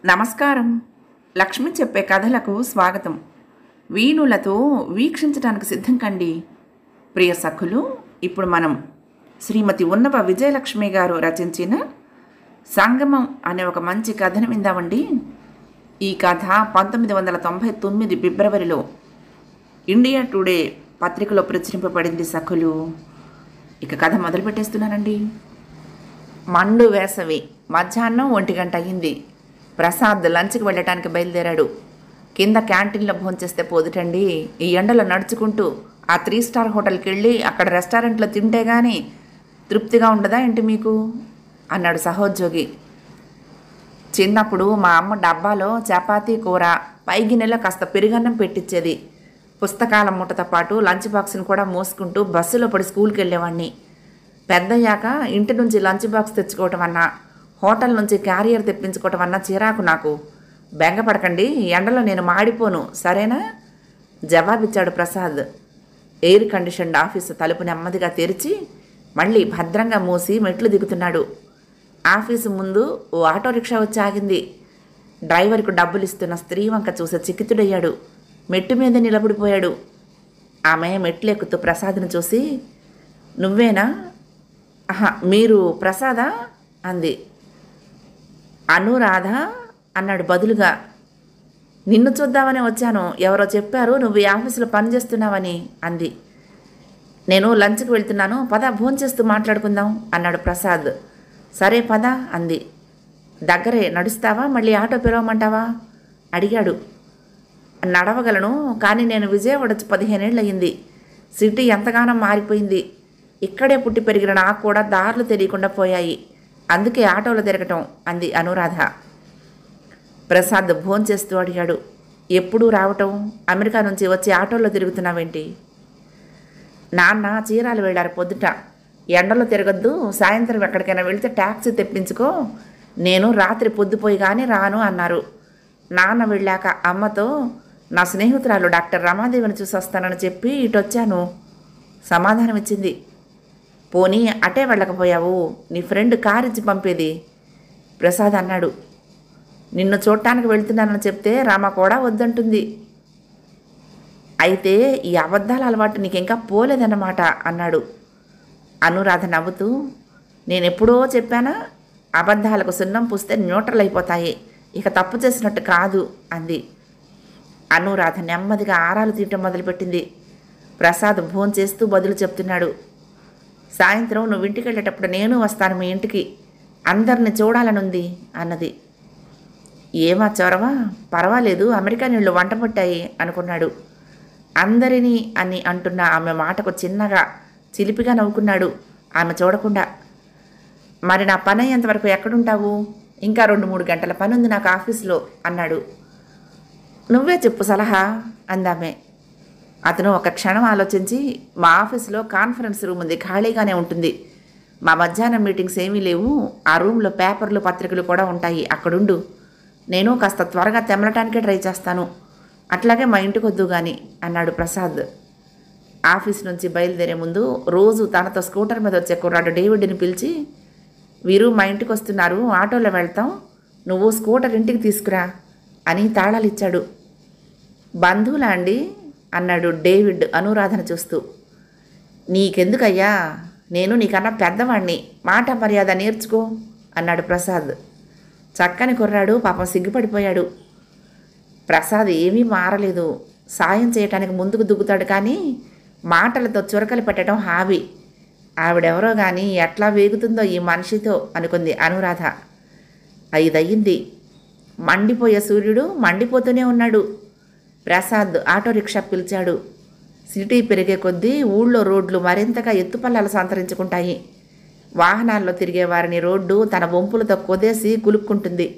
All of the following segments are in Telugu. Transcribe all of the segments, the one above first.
నమస్కారం లక్ష్మి చెప్పే కథలకు స్వాగతం వీణులతో వీక్షించడానికి సిద్ధం కండి ప్రియ సఖులు ఇప్పుడు మనం శ్రీమతి ఉన్నవ విజయలక్ష్మి గారు రచించిన సంగమం అనే ఒక మంచి కథను విందామండి ఈ కథ పంతొమ్మిది వందల తొంభై తొమ్మిది ఫిబ్రవరిలో ఇండియా టుడే పత్రికలో ప్రచురింపబడింది సఖులు ఇక కథ మొదలు పెట్టేస్తున్నానండి మండు వేసవి మధ్యాహ్నం ఒంటి గంట అయ్యింది ప్రసాద్ లంచ్కి వెళ్ళటానికి బయలుదేరాడు కింద క్యాంటీన్లో భోంచేస్తే పోదుటండి ఈ ఎండలో నడుచుకుంటూ ఆ త్రీ స్టార్ హోటల్కి వెళ్ళి అక్కడ రెస్టారెంట్లో తింటే గాని తృప్తిగా ఉండదా ఏంటి మీకు అన్నాడు సహోద్యోగి చిన్నప్పుడు మా అమ్మ డబ్బాలో చపాతీ కూర పై గిన్నెలో కాస్త పెరుగన్నం పెట్టించేది పుస్తకాల మూటతో పాటు లంచ్ బాక్స్ని కూడా మోసుకుంటూ బస్సులో పడి స్కూల్కి వెళ్ళేవాడిని పెద్దయ్యాక ఇంటి నుంచి లంచ్ బాక్స్ తెచ్చుకోవటం అన్నా హోటల్ నుంచి క్యారియర్ తెప్పించుకోవటం అన్నా చిరాకు నాకు బెంగపడకండి ఈ ఎండలో నేను మాడిపోను సరేనా జవాబిచ్చాడు ప్రసాద్ ఎయిర్ కండిషన్డ్ ఆఫీసు తలుపు నెమ్మదిగా తెరిచి మళ్ళీ భద్రంగా మూసి మెట్లు దిగుతున్నాడు ఆఫీసు ముందు ఓ ఆటో రిక్షా వచ్చి ఆగింది డ్రైవర్కు డబ్బులు ఇస్తున్న స్త్రీ వంక చూసి చికితుడయ్యాడు మెట్టు మీద నిలబడిపోయాడు ఆమె మెట్లు ఎక్కుతూ ప్రసాద్ను చూసి నువ్వేనా ఆహా మీరు ప్రసాదా అంది అనురాధ అన్నాడు బదులుగా నిన్ను చూద్దామని వచ్చాను ఎవరో చెప్పారు నువ్వు ఈ ఆఫీసులో పనిచేస్తున్నావని అంది నేను లంచ్కి వెళ్తున్నాను పద భోంచేస్తూ మాట్లాడుకుందాం అన్నాడు ప్రసాద్ సరే పద అంది దగ్గరే నడుస్తావా మళ్ళీ ఆటో పిలవమంటావా అడిగాడు నడవగలను కానీ నేను విజయవాడ వచ్చి పదిహేనేళ్ళు అయ్యింది సిటీ ఎంతగానో మారిపోయింది ఇక్కడే పుట్టి పెరిగిన నాకు కూడా దారులు తెలియకుండా పోయాయి అందుకే ఆటోలో తిరగటం అంది అనురాధ ప్రసాద్ భోంచేస్తూ అడిగాడు ఎప్పుడూ రావటం అమెరికా నుంచి వచ్చి ఆటోలో తిరుగుతున్నావేంటి నాన్న చీరాలు వెళ్ళారు పొద్దుట ఎండలో తిరగద్దు సాయంత్రం ఎక్కడికైనా వెళితే ట్యాక్సీ తెప్పించుకో నేను రాత్రి పొద్దుపోయి కానీ రాను అన్నారు నాన్న వెళ్ళాక అమ్మతో నా స్నేహితురాలు డాక్టర్ రమాదేవిని చూసి వస్తానని చెప్పి ఇటు వచ్చాను సమాధానం ఇచ్చింది పోనీ అటే వెళ్ళకపోయావు నీ ఫ్రెండ్ కార్ ఇచ్చి పంపేది ప్రసాద్ అన్నాడు నిన్ను చూడటానికి వెళ్తున్నానని చెప్తే రామ కూడా వద్దంటుంది అయితే ఈ అబద్ధాల అలవాటు నీకు ఇంకా పోలేదన్నమాట అన్నాడు అనురాధ నవ్వుతూ నేను ఎప్పుడో చెప్పానా అబద్ధాలకు సున్నం పూస్తే న్యూట్రల్ అయిపోతాయి ఇక తప్పు చేసినట్టు కాదు అంది అనురాధ నెమ్మదిగా ఆరాలు తీయటం మొదలుపెట్టింది ప్రసాద్ భోంచేస్తూ బదులు చెప్తున్నాడు సాయంత్రం నువ్వు ఇంటికి వెళ్ళేటప్పుడు నేను వస్తాను మీ ఇంటికి అందరిని చూడాలనుంది అన్నది ఏమా చొరవా పర్వాలేదు అమెరికా నీళ్ళు వంట పట్టాయి అనుకున్నాడు అందరినీ అని అంటున్న ఆమె మాటకు చిన్నగా చిలిపిగా నవ్వుకున్నాడు ఆమె చూడకుండా మరి నా పని అయ్యేంతవరకు ఎక్కడుంటావు ఇంకా రెండు మూడు గంటల పని ఉంది నాకు ఆఫీసులో అన్నాడు నువ్వే చెప్పు సలహా అందామే అతను ఒక క్షణం ఆలోచించి మా ఆఫీసులో కాన్ఫరెన్స్ రూమ్ ఉంది ఖాళీగానే ఉంటుంది మా మధ్యాహ్నం మీటింగ్స్ ఏమీ లేవు ఆ రూమ్లో పేపర్లు పత్రికలు కూడా ఉంటాయి అక్కడుండు నేను కాస్త త్వరగా తెమ్మలటానికే ట్రై చేస్తాను అట్లాగే మా ఇంటికి వద్దు కానీ అన్నాడు ప్రసాద్ ఆఫీస్ నుంచి బయలుదేరే ముందు రోజు తనతో స్కూటర్ మీద వచ్చే కుర్రాడు డేవిడ్ని పిలిచి వీరు మా ఇంటికి వస్తున్నారు ఆటోలో వెళ్తాం నువ్వు స్కూటర్ ఇంటికి తీసుకురా అని తాళాలు ఇచ్చాడు బంధువులా అండి అన్నాడు డేవిడ్ అనురాధన చూస్తూ నీకెందుకయ్యా నేను నీకన్నా పెద్దవాణ్ణి మాట మర్యాద నేర్చుకో అన్నాడు ప్రసాద్ చక్కని కుర్రాడు పాపం సిగ్గుపడిపోయాడు ప్రసాద్ ఏమీ మారలేదు సాయం చేయటానికి ముందుకు దుక్కుతాడు కానీ మాటలతో చురకలు పెట్టడం హాబీ ఆవిడెవరో కానీ ఎట్లా వేగుతుందో ఈ మనిషితో అనుకుంది అనురాధ ఐదయ్యింది మండిపోయే సూర్యుడు మండిపోతూనే ఉన్నాడు ప్రసాద్ ఆటో రిక్షా పిలిచాడు సిటీ పెరిగే కొద్దీ ఊళ్ళో రోడ్లు మరింతగా ఎత్తుపల్లాలు సంతరించుకుంటాయి వాహనాల్లో తిరిగే వారిని రోడ్డు తన వంపులతో కొదేసి కులుక్కుంటుంది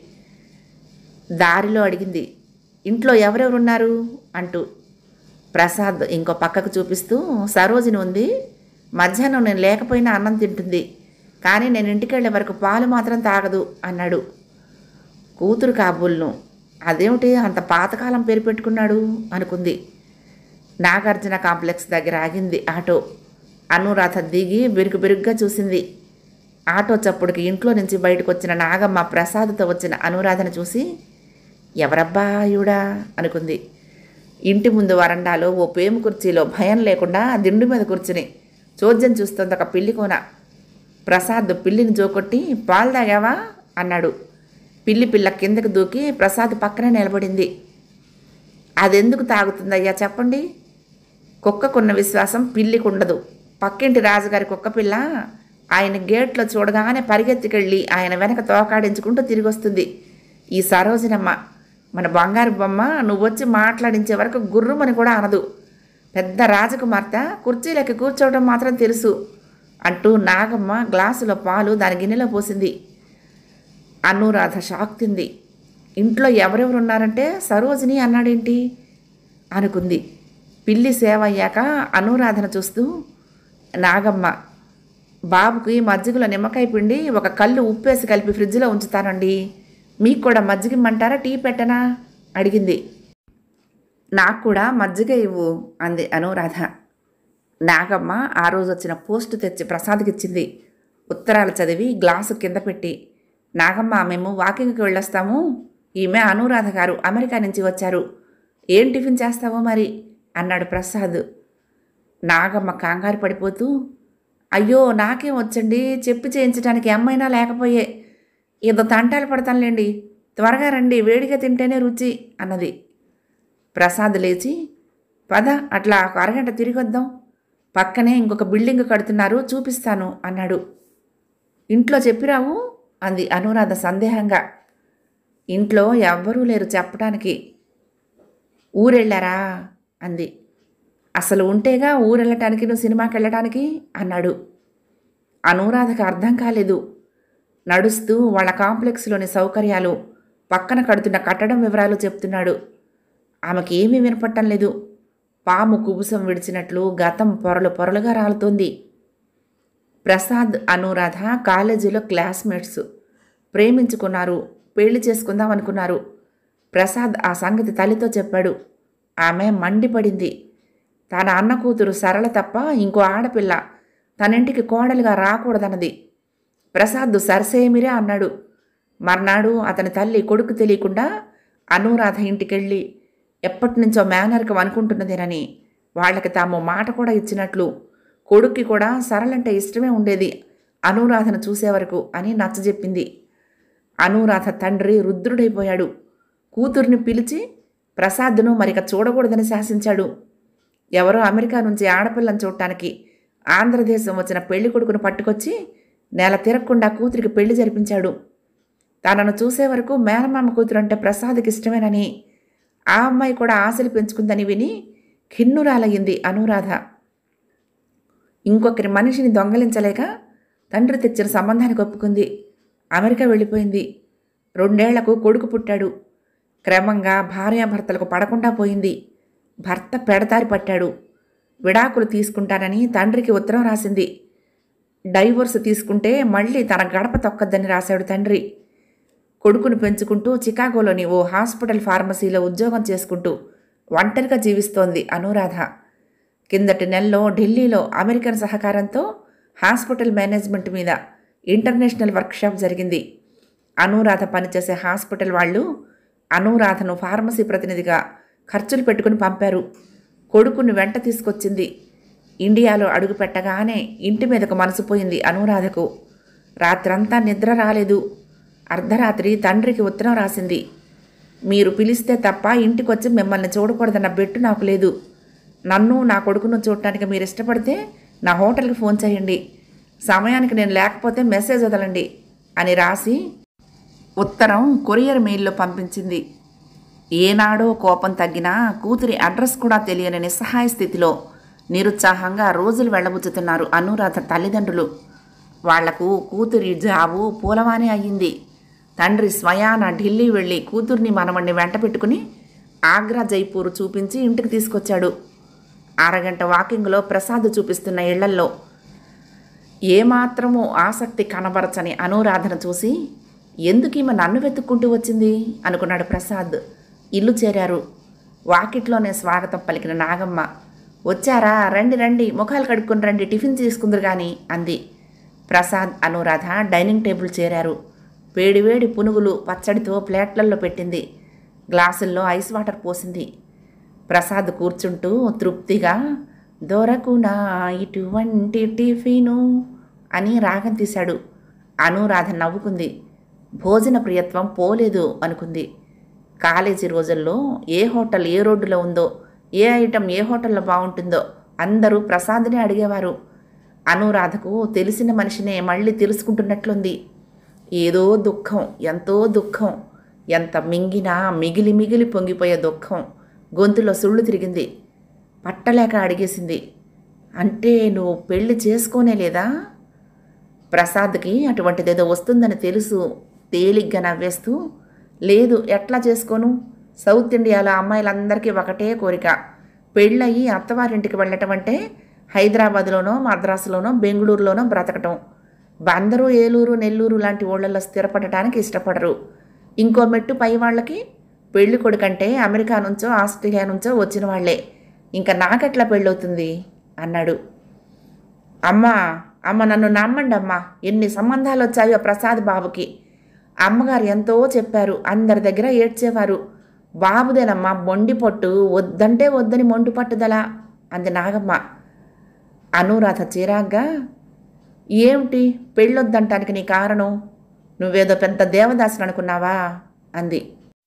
దారిలో అడిగింది ఇంట్లో ఎవరెవరున్నారు అంటూ ప్రసాద్ ఇంకో పక్కకు చూపిస్తూ సరోజిని ఉంది మధ్యాహ్నం నేను లేకపోయినా అన్నం తింటుంది కానీ నేను ఇంటికి వెళ్ళే వరకు పాలు మాత్రం తాగదు అన్నాడు కూతురు కాబూల్ను అదేమిటి అంత పాతకాలం పేరు పెట్టుకున్నాడు అనుకుంది నాగార్జున కాంప్లెక్స్ దగ్గర ఆగింది ఆటో అనురాధ దిగి బిరుగు బిరుగ్గా చూసింది ఆటో చప్పుడుకి ఇంట్లో నుంచి బయటకు వచ్చిన నాగమ్మ ప్రసాద్తో వచ్చిన అనురాధను చూసి ఎవరబ్బాయుడా అనుకుంది ఇంటి ముందు వరండాలో ఓ పేము కుర్చీలో భయం లేకుండా దిండు మీద కూర్చుని చోద్యం చూస్తుంది ఒక పిల్లి కోన ప్రసాద్ పిల్లిని జోకొట్టి పాలు తాగావా అన్నాడు పిల్లి పిల్ల కిందకు దూకి ప్రసాద్ పక్కనే నిలబడింది అదెందుకు తాగుతుందయ్యా చెప్పండి కుక్కకున్న విశ్వాసం పిల్లికి ఉండదు పక్కింటి రాజుగారి కుక్క పిల్ల ఆయన గేట్లో చూడగానే పరిగెత్తుకెళ్ళి ఆయన వెనక తోకాడించుకుంటూ తిరిగి వస్తుంది ఈ సరోజనమ్మ మన బంగారు బొమ్మ నువ్వు వచ్చి మాట్లాడించే వరకు గుర్రుమని కూడా అనదు పెద్ద రాజకుమార్తె కుర్చీలకి కూర్చోవడం మాత్రం తెలుసు అంటూ నాగమ్మ గ్లాసులో పాలు దాని గిన్నెలో పోసింది అనురాధ షాక్ తింది ఇంట్లో ఎవరెవరు ఉన్నారంటే సరోజిని అన్నాడేంటి అనుకుంది పిల్లి సేవ అయ్యాక అనురాధన చూస్తూ నాగమ్మ బాబుకి మజ్జిగలో నిమ్మకాయ పిండి ఒక కళ్ళు ఉప్పేసి కలిపి ఫ్రిడ్జ్లో ఉంచుతానండి మీకు కూడా మజ్జిగ ఇమ్మంటారా టీ పెట్టనా అడిగింది నాకు కూడా మజ్జిగ ఇవ్వు అంది అనురాధ నాగమ్మ ఆ రోజు వచ్చిన పోస్టు తెచ్చి ప్రసాద్కి ఇచ్చింది ఉత్తరాలు చదివి గ్లాసు కింద పెట్టి నాగమ్మ మేము వాకింగ్కి వెళ్ళొస్తాము ఈమె అనురాధ గారు అమెరికా నుంచి వచ్చారు ఏం టిఫిన్ చేస్తావో మరి అన్నాడు ప్రసాద్ నాగమ్మ కంగారు పడిపోతూ అయ్యో నాకేం వచ్చండి చెప్పి చేయించడానికి అమ్మైనా లేకపోయే ఏదో తంటాలు పడతానులేండి త్వరగా రండి వేడిగా తింటేనే రుచి అన్నది ప్రసాద్ లేచి పద అట్లా ఒక అరగంట తిరిగి వద్దాం పక్కనే ఇంకొక బిల్డింగ్ కడుతున్నారు చూపిస్తాను అన్నాడు ఇంట్లో చెప్పిరావు అంది అనురాధ సందేహంగా ఇంట్లో ఎవ్వరూ లేరు చెప్పడానికి ఊరెళ్ళారా అంది అసలు ఉంటేగా ఊరెళ్ళటానికి నువ్వు సినిమాకి వెళ్ళటానికి అన్నాడు అనురాధకు అర్థం కాలేదు నడుస్తూ వాళ్ళ కాంప్లెక్స్లోని సౌకర్యాలు పక్కన కడుతున్న కట్టడం వివరాలు చెప్తున్నాడు ఆమెకి ఏమీ వినపట్టం లేదు పాము కుబుసం విడిచినట్లు గతం పొరలు పొరలుగా రాలుతోంది ప్రసాద్ అనురాధ కాలేజీలో క్లాస్మేట్స్ ప్రేమించుకున్నారు పెళ్లి చేసుకుందాం అనుకున్నారు ప్రసాద్ ఆ సంగతి తల్లితో చెప్పాడు ఆమె మండిపడింది తన అన్న కూతురు సరళ తప్ప ఇంకో ఆడపిల్ల తనింటికి కోడలుగా రాకూడదన్నది ప్రసాద్ సరసేమిరే అన్నాడు మర్నాడు అతని తల్లి కొడుకు తెలియకుండా అనురాధ ఇంటికెళ్ళి ఎప్పటినుంచో మేనర్కం అనుకుంటున్నదేనని వాళ్ళకి తాము మాట కూడా ఇచ్చినట్లు కొడుక్కి కూడా సరళంటే ఇష్టమే ఉండేది అనురాధను చూసే వరకు అని నచ్చజెప్పింది అనురాధ తండ్రి రుద్రుడైపోయాడు కూతుర్ని పిలిచి ప్రసాద్ను మరిక చూడకూడదని శాసించాడు ఎవరో అమెరికా నుంచి ఆడపిల్లని చూడటానికి ఆంధ్రదేశం వచ్చిన పెళ్లి కొడుకును పట్టుకొచ్చి నెల తిరగకుండా కూతురికి పెళ్లి జరిపించాడు తనను చూసే వరకు మేనమామ కూతురు అంటే ప్రసాద్కి ఇష్టమేనని ఆ అమ్మాయి కూడా ఆశలు పెంచుకుందని విని ఖిన్నురాలయ్యింది అనురాధ ఇంకొకరి మనిషిని దొంగలించలేక తండ్రి తెచ్చిన సంబంధానికి ఒప్పుకుంది అమెరికా వెళ్ళిపోయింది రెండేళ్లకు కొడుకు పుట్టాడు క్రమంగా భార్యాభర్తలకు పడకుండా పోయింది భర్త పెడతారి పట్టాడు విడాకులు తీసుకుంటానని తండ్రికి ఉత్తరం రాసింది డైవోర్స్ తీసుకుంటే మళ్ళీ తన గడప తొక్కద్దని రాశాడు తండ్రి కొడుకును పెంచుకుంటూ చికాగోలోని ఓ హాస్పిటల్ ఫార్మసీలో ఉద్యోగం చేసుకుంటూ ఒంటరిగా జీవిస్తోంది అనురాధ కిందటి నెలలో ఢిల్లీలో అమెరికన్ సహకారంతో హాస్పిటల్ మేనేజ్మెంట్ మీద ఇంటర్నేషనల్ వర్క్షాప్ జరిగింది అనురాధ పనిచేసే హాస్పిటల్ వాళ్ళు అనురాధను ఫార్మసీ ప్రతినిధిగా ఖర్చులు పెట్టుకుని పంపారు కొడుకుని వెంట తీసుకొచ్చింది ఇండియాలో అడుగు పెట్టగానే ఇంటి మీదకు మనసు పోయింది అనురాధకు రాత్రంతా నిద్ర రాలేదు అర్ధరాత్రి తండ్రికి ఉత్తరం రాసింది మీరు పిలిస్తే తప్ప ఇంటికొచ్చి మిమ్మల్ని చూడకూడదన్న బెట్టు నాకు లేదు నన్ను నా కొడుకును చూడటానికి మీరు ఇష్టపడితే నా హోటల్కి ఫోన్ చేయండి సమయానికి నేను లేకపోతే మెసేజ్ వదలండి అని రాసి ఉత్తరం కొరియర్ మెయిల్లో పంపించింది ఏనాడో కోపం తగ్గినా కూతురి అడ్రస్ కూడా తెలియని నిస్సహాయ స్థితిలో నిరుత్సాహంగా రోజులు వెళ్ళబుచ్చుతున్నారు అనురాధ తల్లిదండ్రులు వాళ్లకు కూతురి జాబు పూలవానే అయ్యింది తండ్రి స్వయాన ఢిల్లీ వెళ్ళి కూతుర్ని మనవణ్ణి వెంట పెట్టుకుని ఆగ్రా జైపూర్ చూపించి ఇంటికి తీసుకొచ్చాడు అరగంట వాకింగ్లో ప్రసాద్ చూపిస్తున్న ఇళ్లల్లో ఏమాత్రమూ ఆసక్తి కనబరచని అనురాధన చూసి ఎందుకు ఈమె నన్ను వెతుక్కుంటూ వచ్చింది అనుకున్నాడు ప్రసాద్ ఇల్లు చేరారు వాకిట్లోనే స్వాగతం పలికిన నాగమ్మ వచ్చారా రండి రండి ముఖాలు కడుక్కుని రండి టిఫిన్ తీసుకుందరు కానీ అంది ప్రసాద్ అనురాధ డైనింగ్ టేబుల్ చేరారు వేడివేడి పునుగులు పచ్చడితో ప్లేట్లలో పెట్టింది గ్లాసుల్లో ఐస్ వాటర్ పోసింది ప్రసాద్ కూర్చుంటూ తృప్తిగా దొరకునా ఇటువంటి టిఫిను అని రాగం తీశాడు అనురాధ నవ్వుకుంది భోజన ప్రియత్వం పోలేదు అనుకుంది కాలేజీ రోజుల్లో ఏ హోటల్ ఏ రోడ్డులో ఉందో ఏ ఐటెం ఏ హోటల్లో బాగుంటుందో అందరూ ప్రసాద్ని అడిగేవారు అనురాధకు తెలిసిన మనిషినే మళ్ళీ తెలుసుకుంటున్నట్లుంది ఏదో దుఃఖం ఎంతో దుఃఖం ఎంత మింగినా మిగిలి మిగిలి పొంగిపోయే దుఃఖం గొంతులో సుళ్ళు తిరిగింది పట్టలేక అడిగేసింది అంటే నువ్వు పెళ్లి చేసుకోనే లేదా ప్రసాద్కి అటువంటిదేదో వస్తుందని తెలుసు తేలిగ్గా నవ్వేస్తూ లేదు ఎట్లా చేసుకోను సౌత్ ఇండియాలో అమ్మాయిలందరికీ ఒకటే కోరిక పెళ్ళయి అత్తవారింటికి వెళ్ళటం అంటే హైదరాబాద్లోనో మద్రాసులోనో బెంగళూరులోనో బ్రతకటం బందరు ఏలూరు నెల్లూరు లాంటి ఊళ్ళల్లో స్థిరపడటానికి ఇష్టపడరు ఇంకో మెట్టు పై వాళ్ళకి పెళ్లి కొడుకంటే అమెరికా నుంచో ఆస్ట్రేలియా నుంచో వచ్చిన వాళ్ళే ఇంకా నాకెట్లా పెళ్ళవుతుంది అన్నాడు అమ్మా అమ్మ నన్ను నమ్మండి అమ్మా ఎన్ని సంబంధాలు వచ్చాయో ప్రసాద్ బాబుకి అమ్మగారు ఎంతో చెప్పారు అందరి దగ్గర ఏడ్చేవారు బాబుదేనమ్మా మొండి పొట్టు వద్దంటే వద్దని మొండి పట్టుదల అంది నాగమ్మ అనురాధ చిరాగ్గా ఏమిటి పెళ్ళొద్దంటానికి నీ కారణం నువ్వేదో పెద్ద దేవదాసుని అనుకున్నావా అంది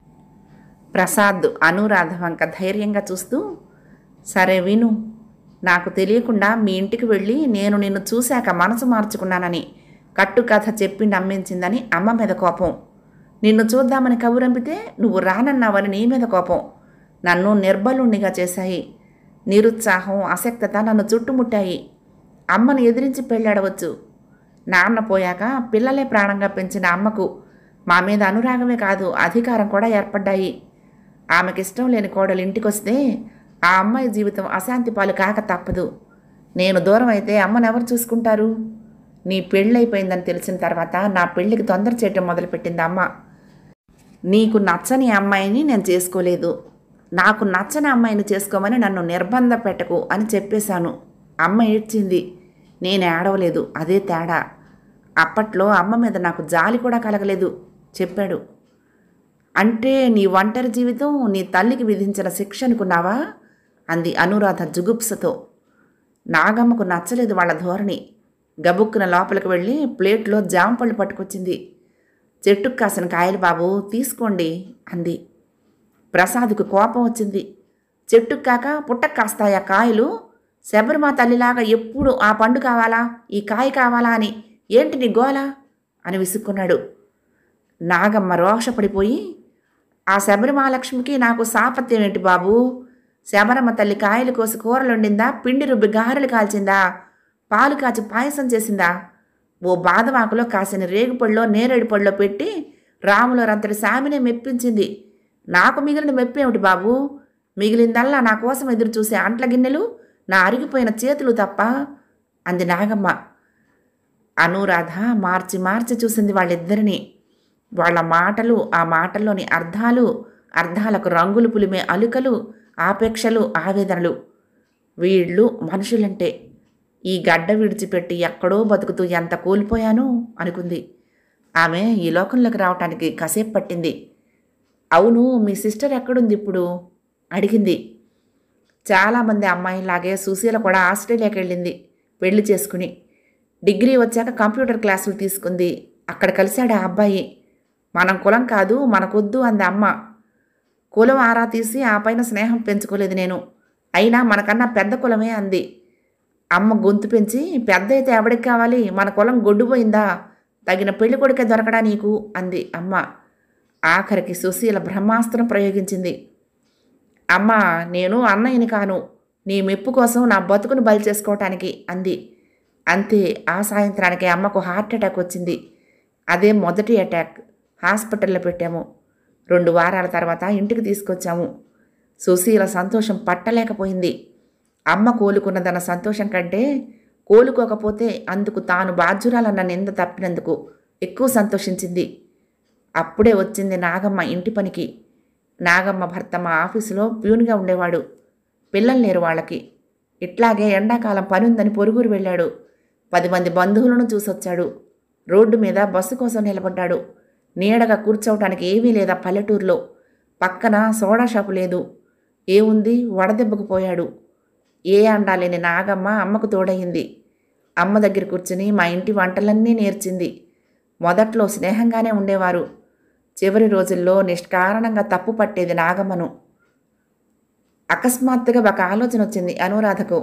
ప్రసాద్ అనురాధ వంక ధైర్యంగా చూస్తూ సరే విను నాకు తెలియకుండా మీ ఇంటికి వెళ్ళి నేను నిన్ను చూశాక మనసు మార్చుకున్నానని కట్టుకథ చెప్పి నమ్మించిందని అమ్మ మీద కోపం నిన్ను చూద్దామని కబురంపితే నువ్వు రానన్నావని నీ మీద కోపం నన్ను నిర్బలుణ్ణిగా చేశాయి నిరుత్సాహం అసక్తత నన్ను చుట్టుముట్టాయి అమ్మను ఎదిరించి పెళ్ళాడవచ్చు నాన్న పోయాక పిల్లలే ప్రాణంగా పెంచిన అమ్మకు మా మీద అనురాగమే కాదు అధికారం కూడా ఏర్పడ్డాయి ఆమెకిష్టం లేని కోడలు ఇంటికొస్తే ఆ అమ్మాయి జీవితం అశాంతి పాలు కాక తప్పదు నేను దూరం అయితే అమ్మను ఎవరు చూసుకుంటారు నీ పెళ్ళైపోయిందని తెలిసిన తర్వాత నా పెళ్ళికి తొందర చేయటం మొదలుపెట్టింది అమ్మ నీకు నచ్చని అమ్మాయిని నేను చేసుకోలేదు నాకు నచ్చని అమ్మాయిని చేసుకోమని నన్ను నిర్బంధ పెట్టకు అని చెప్పేశాను అమ్మ ఏడ్చింది నేను ఏడవలేదు అదే తేడా అప్పట్లో అమ్మ మీద నాకు జాలి కూడా కలగలేదు చెప్పాడు అంటే నీ ఒంటరి జీవితం నీ తల్లికి విధించిన శిక్ష అనుకున్నావా అంది అనురాధ జుగుప్సతో నాగమ్మకు నచ్చలేదు వాళ్ళ ధోరణి గబుక్కున లోపలికి వెళ్ళి ప్లేట్లో జామపళ్ళు పట్టుకొచ్చింది చెట్టుకు కాసిన కాయలు బాబు తీసుకోండి అంది ప్రసాద్కు కోపం వచ్చింది చెట్టుకు కాక పుట్టకు కాస్తాయా కాయలు శబరిమా తల్లిలాగా ఎప్పుడు ఆ పండు కావాలా ఈ కాయ కావాలా అని ఏంటి నీ గోల అని విసుక్కున్నాడు నాగమ్మ రోషపడిపోయి ఆ శబరిమహాలక్ష్మికి నాకు సాపత్యం ఏంటి బాబు శబరమ్మ తల్లి కాయలు కోసి కూరలు వండిందా పిండి రుబ్బి గారెలు కాల్చిందా పాలు కాచి పాయసం చేసిందా ఓ బాదమాకులో కాసిన రేగుపళ్ళలో నేరేడు పళ్ళలో పెట్టి రాములో రంతటి సామినే మెప్పించింది నాకు మిగిలిన మెప్పేమిటి బాబు మిగిలిందల్లా నా కోసం ఎదురు చూసే అంట్ల గిన్నెలు నా అరిగిపోయిన చేతులు తప్ప అంది నాగమ్మ అనురాధ మార్చి మార్చి చూసింది వాళ్ళిద్దరిని వాళ్ళ మాటలు ఆ మాటల్లోని అర్థాలు అర్థాలకు రంగులు పులిమే అలుకలు ఆపేక్షలు ఆవేదనలు వీళ్ళు మనుషులంటే ఈ గడ్డ విడిచిపెట్టి ఎక్కడో బతుకుతూ ఎంత కోల్పోయాను అనుకుంది ఆమె ఈ లోకంలోకి రావటానికి కసేపు పట్టింది అవును మీ సిస్టర్ ఎక్కడుంది ఇప్పుడు అడిగింది చాలామంది అమ్మాయిలాగే సుశీల కూడా ఆస్ట్రేలియాకి వెళ్ళింది పెళ్లి చేసుకుని డిగ్రీ వచ్చాక కంప్యూటర్ క్లాసులు తీసుకుంది అక్కడ కలిశాడు ఆ అబ్బాయి మనం కులం కాదు మనకొద్దు అంది అమ్మ కులం ఆరా తీసి ఆ పైన స్నేహం పెంచుకోలేదు నేను అయినా మనకన్నా పెద్ద కులమే అంది అమ్మ గొంతు పెంచి పెద్ద అయితే ఎవడికి కావాలి మన కులం గొడ్డుపోయిందా తగిన పెళ్లి కొడుకే దొరకడా నీకు అంది అమ్మ ఆఖరికి సుశీల బ్రహ్మాస్త్రం ప్రయోగించింది అమ్మా నేను అన్నయ్యని కాను నీ మెప్పు కోసం నా బతుకును బలి చేసుకోవటానికి అంది అంతే ఆ సాయంత్రానికి అమ్మకు హార్ట్ అటాక్ వచ్చింది అదే మొదటి అటాక్ హాస్పిటల్లో పెట్టాము రెండు వారాల తర్వాత ఇంటికి తీసుకొచ్చాము సుశీల సంతోషం పట్టలేకపోయింది అమ్మ కోలుకున్నదన్న సంతోషం కంటే కోలుకోకపోతే అందుకు తాను బాధ్యురాలన్న నింద తప్పినందుకు ఎక్కువ సంతోషించింది అప్పుడే వచ్చింది నాగమ్మ ఇంటి పనికి నాగమ్మ భర్త మా ఆఫీసులో ప్యూన్గా ఉండేవాడు పిల్లలు లేరు వాళ్ళకి ఇట్లాగే ఎండాకాలం పని ఉందని పొరుగురు వెళ్ళాడు పది మంది బంధువులను చూసొచ్చాడు రోడ్డు మీద బస్సు కోసం నిలబడ్డాడు నీడగా కూర్చోవటానికి ఏమీ లేదా పల్లెటూరులో పక్కన సోడా షాపు లేదు ఏముంది వడదెబ్బకు పోయాడు ఏ అండాలేని నాగమ్మ అమ్మకు తోడయింది అమ్మ దగ్గర కూర్చుని మా ఇంటి వంటలన్నీ నేర్చింది మొదట్లో స్నేహంగానే ఉండేవారు చివరి రోజుల్లో నిష్కారణంగా తప్పు పట్టేది నాగమ్మను అకస్మాత్తుగా ఒక ఆలోచన వచ్చింది అనురాధకు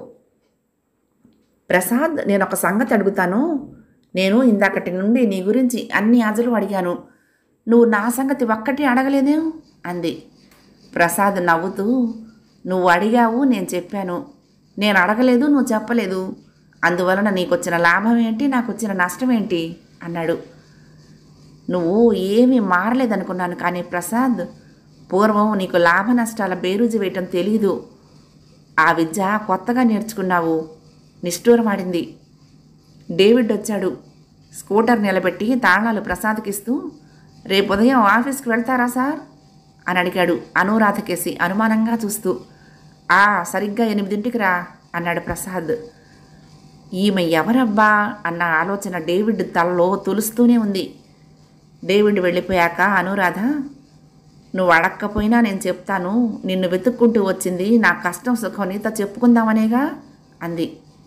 ప్రసాద్ నేను ఒక సంగతి అడుగుతాను నేను ఇందాకటి నుండి నీ గురించి అన్ని ఆజలు అడిగాను నువ్వు నా సంగతి ఒక్కటి అడగలేదేం అంది ప్రసాద్ నవ్వుతూ నువ్వు అడిగావు నేను చెప్పాను నేను అడగలేదు నువ్వు చెప్పలేదు అందువలన నీకు వచ్చిన లాభం ఏంటి నాకు వచ్చిన నష్టం ఏంటి అన్నాడు నువ్వు ఏమీ మారలేదనుకున్నాను కానీ ప్రసాద్ పూర్వం నీకు లాభ నష్టాల బేరుజు వేయటం తెలీదు ఆ విద్య కొత్తగా నేర్చుకున్నావు నిష్ఠూరమాడింది డేవిడ్ వచ్చాడు స్కూటర్ నిలబెట్టి తాళాలు ప్రసాద్కిస్తూ రేపు ఉదయం ఆఫీస్కి వెళ్తారా సార్ అని అడిగాడు అనురాధకేసి అనుమానంగా చూస్తూ ఆ సరిగ్గా ఎనిమిదింటికి రా అన్నాడు ప్రసాద్ ఈమె ఎవరబ్బా అన్న ఆలోచన డేవిడ్ తలలో తులుస్తూనే ఉంది డేవిడ్ వెళ్ళిపోయాక అనురాధ నువ్వు అడక్కపోయినా నేను చెప్తాను నిన్ను వెతుక్కుంటూ వచ్చింది నా కష్టం సుఖం నీతో చెప్పుకుందామనేగా అంది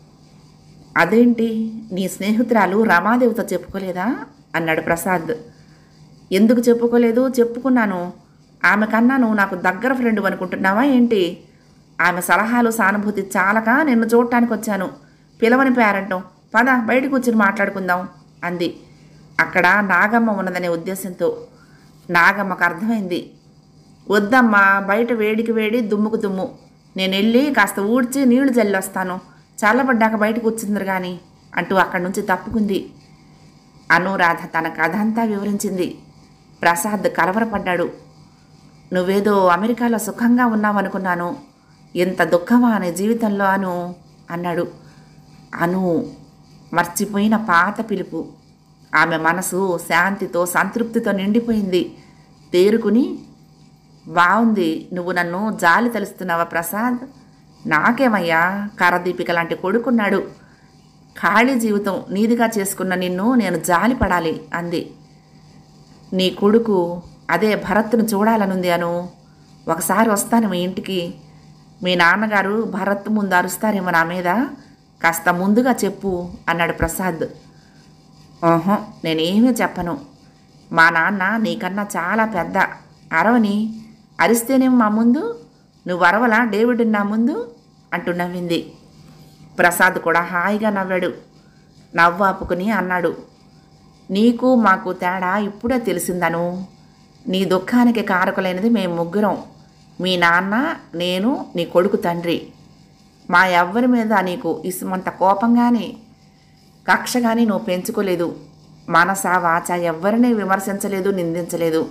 అదేంటి నీ స్నేహితురాలు రమాదేవితో చెప్పుకోలేదా అన్నాడు ప్రసాద్ ఎందుకు చెప్పుకోలేదు చెప్పుకున్నాను ఆమె కన్నా నువ్వు నాకు దగ్గర ఫ్రెండ్ అనుకుంటున్నావా ఏంటి ఆమె సలహాలు సానుభూతి చాలక నిన్ను చూడటానికి వచ్చాను పిలవని పేరంటం పద బయట కూర్చుని మాట్లాడుకుందాం అంది అక్కడ నాగమ్మ ఉన్నదనే ఉద్దేశంతో నాగమ్మకు అర్థమైంది వద్దమ్మా బయట వేడికి వేడి దుమ్ముకు దుమ్ము నేను వెళ్ళి కాస్త ఊడ్చి నీళ్లు జల్లొస్తాను చల్లబడ్డాక బయట కూర్చుందరు కానీ అంటూ అక్కడి నుంచి తప్పుకుంది అనురాధ తన కథ అంతా వివరించింది ప్రసాద్ కలవరపడ్డాడు నువ్వేదో అమెరికాలో సుఖంగా ఉన్నావనుకున్నాను ఎంత దుఃఖమా అనే జీవితంలో అను అన్నాడు అను మర్చిపోయిన పాత పిలుపు ఆమె మనసు శాంతితో సంతృప్తితో నిండిపోయింది తేరుకుని బాగుంది నువ్వు నన్ను జాలి తలుస్తున్నావా ప్రసాద్ నాకేమయ్యా కరదీపిక లాంటి కొడుకున్నాడు ఖాళీ జీవితం నీదిగా చేసుకున్న నిన్ను నేను జాలి పడాలి అంది నీ కొడుకు అదే భరత్ను చూడాలనుంది అను ఒకసారి వస్తాను మీ ఇంటికి మీ నాన్నగారు భరత్ ముందు అరుస్తారేమో నా మీద కాస్త ముందుగా చెప్పు అన్నాడు ప్రసాద్ ఓహో నేనేమీ చెప్పను మా నాన్న నీకన్నా చాలా పెద్ద అరవని అరిస్తేనేమో మా ముందు నువ్వు అరవలా డేవిడ్ నా ముందు అంటూ నవ్వింది ప్రసాద్ కూడా హాయిగా నవ్వాడు నవ్వు ఆపుకుని అన్నాడు నీకు మాకు తేడా ఇప్పుడే తెలిసిందను నీ దుఃఖానికి కారకులైనది మేము ముగ్గురం మీ నాన్న నేను నీ కొడుకు తండ్రి మా ఎవ్వరి మీద నీకు ఇసుమంత కోపంగాని కక్ష కానీ నువ్వు పెంచుకోలేదు మనస వాచ ఎవ్వరినీ విమర్శించలేదు నిందించలేదు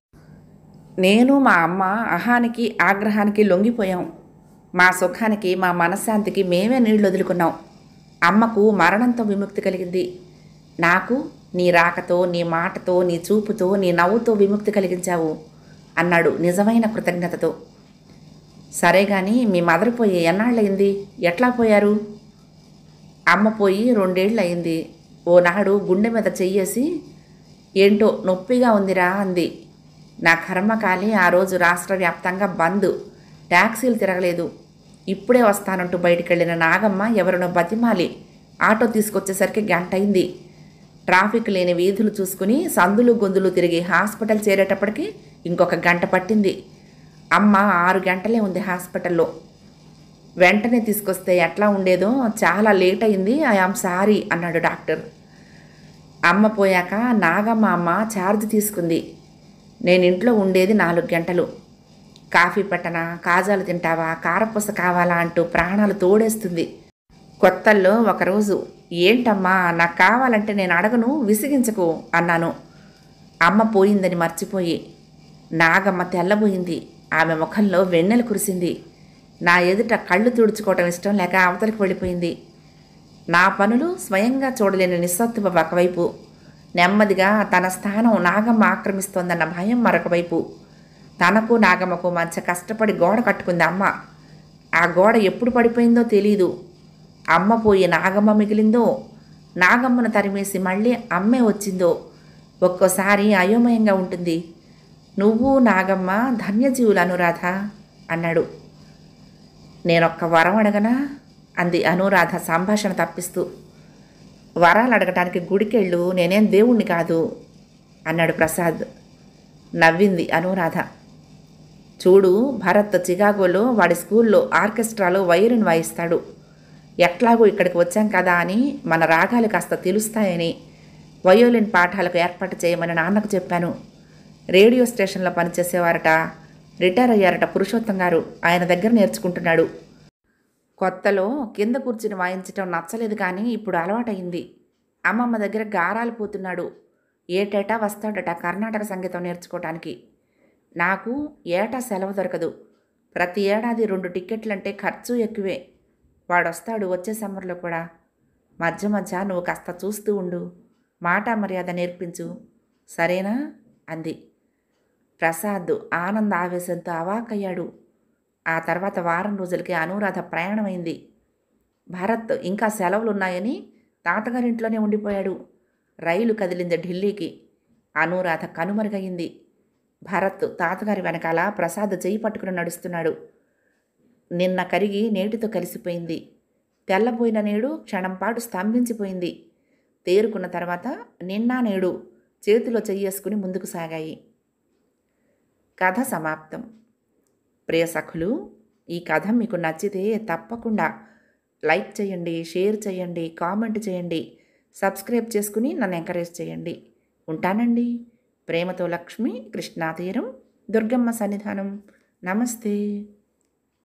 నేను మా అమ్మ అహానికి ఆగ్రహానికి లొంగిపోయాం మా సుఖానికి మా మనశ్శాంతికి మేమే నీళ్లు వదులుకున్నాం అమ్మకు మరణంతో విముక్తి కలిగింది నాకు నీ రాకతో నీ మాటతో నీ చూపుతో నీ నవ్వుతో విముక్తి కలిగించావు అన్నాడు నిజమైన కృతజ్ఞతతో సరే కానీ మీ మదర్ పోయి ఎన్నాళ్ళయింది ఎట్లా పోయారు అమ్మ పోయి రెండేళ్ళు అయింది ఓనాడు గుండె మీద చెయ్యేసి ఏంటో నొప్పిగా ఉందిరా అంది నా కర్మకాలి ఆ రోజు రాష్ట్ర వ్యాప్తంగా బంద్ ట్యాక్సీలు తిరగలేదు ఇప్పుడే వస్తానంటూ బయటికి వెళ్ళిన నాగమ్మ ఎవరినో బతిమాలి ఆటో తీసుకొచ్చేసరికి గంట అయింది ట్రాఫిక్ లేని వీధులు చూసుకుని సందులు గొంతులు తిరిగి హాస్పిటల్ చేరేటప్పటికి ఇంకొక గంట పట్టింది అమ్మ ఆరు గంటలే ఉంది హాస్పిటల్లో వెంటనే తీసుకొస్తే ఎట్లా ఉండేదో చాలా లేట్ అయింది ఐఆమ్ సారీ అన్నాడు డాక్టర్ అమ్మ పోయాక నాగమ్మ అమ్మ ఛార్జ్ తీసుకుంది నేను ఇంట్లో ఉండేది నాలుగు గంటలు కాఫీ పట్టనా కాజాలు తింటావా కారపూస కావాలా అంటూ ప్రాణాలు తోడేస్తుంది కొత్తల్లో ఒకరోజు ఏంటమ్మా నాకు కావాలంటే నేను అడగను విసిగించకు అన్నాను అమ్మ పోయిందని మర్చిపోయి నాగమ్మ తెల్లబోయింది ఆమె ముఖంలో వెన్నెల కురిసింది నా ఎదుట కళ్ళు తుడుచుకోవటం ఇష్టం లేక అవతలికి వెళ్ళిపోయింది నా పనులు స్వయంగా చూడలేని నిస్సత్తువ ఒకవైపు నెమ్మదిగా తన స్థానం నాగమ్మ ఆక్రమిస్తోందన్న భయం మరొక వైపు తనకు నాగమ్మకు మధ్య కష్టపడి గోడ కట్టుకుంది అమ్మ ఆ గోడ ఎప్పుడు పడిపోయిందో తెలీదు అమ్మ పోయి నాగమ్మ మిగిలిందో నాగమ్మను తరిమేసి మళ్ళీ అమ్మే వచ్చిందో ఒక్కోసారి అయోమయంగా ఉంటుంది నువ్వు నాగమ్మ ధన్యజీవులు అనురాధ అన్నాడు నేనొక్క వరం అడగనా అంది అనురాధ సంభాషణ తప్పిస్తూ వరాలు అడగటానికి గుడికెళ్ళు నేనేం దేవుణ్ణి కాదు అన్నాడు ప్రసాద్ నవ్వింది అనురాధ చూడు భరత్ చికాగోలో వాడి స్కూల్లో ఆర్కెస్ట్రాలో వైరిన్ వాయిస్తాడు ఎట్లాగో ఇక్కడికి వచ్చాం కదా అని మన రాగాలు కాస్త తెలుస్తాయని వయోలిన్ పాఠాలకు ఏర్పాటు చేయమని నాన్నకు చెప్పాను రేడియో స్టేషన్లో పనిచేసేవారట రిటైర్ అయ్యారట పురుషోత్తం గారు ఆయన దగ్గర నేర్చుకుంటున్నాడు కొత్తలో కింద కూర్చుని వాయించటం నచ్చలేదు కానీ ఇప్పుడు అలవాటైంది అమ్మమ్మ దగ్గర గారాలు పోతున్నాడు ఏటేటా వస్తాడట కర్ణాటక సంగీతం నేర్చుకోవటానికి నాకు ఏటా సెలవు దొరకదు ప్రతి ఏడాది రెండు టిక్కెట్లంటే ఖర్చు ఎక్కువే వాడొస్తాడు వచ్చే సమ్మర్లో కూడా మధ్య మధ్య నువ్వు కాస్త చూస్తూ ఉండు మాట మర్యాద నేర్పించు సరేనా అంది ప్రసాద్ ఆనంద ఆవేశంతో అవాకయ్యాడు ఆ తర్వాత వారం రోజులకి అనురాధ ప్రయాణమైంది భరత్ ఇంకా సెలవులున్నాయని తాతగారింట్లోనే ఉండిపోయాడు రైలు కదిలింది ఢిల్లీకి అనురాధ కనుమరుగయింది భరత్ తాతగారి వెనకాల ప్రసాద్ చేయి పట్టుకుని నడుస్తున్నాడు నిన్న కరిగి నేటితో కలిసిపోయింది తెల్లబోయిన నేడు క్షణంపాటు స్తంభించిపోయింది తేరుకున్న తర్వాత నిన్న నేడు చేతిలో చెయ్యేసుకుని ముందుకు సాగాయి కథ సమాప్తం ప్రియ సఖులు ఈ కథ మీకు నచ్చితే తప్పకుండా లైక్ చేయండి షేర్ చేయండి కామెంట్ చేయండి సబ్స్క్రైబ్ చేసుకుని నన్ను ఎంకరేజ్ చేయండి ఉంటానండి ప్రేమతో లక్ష్మి కృష్ణాతీరం దుర్గమ్మ సన్నిధానం నమస్తే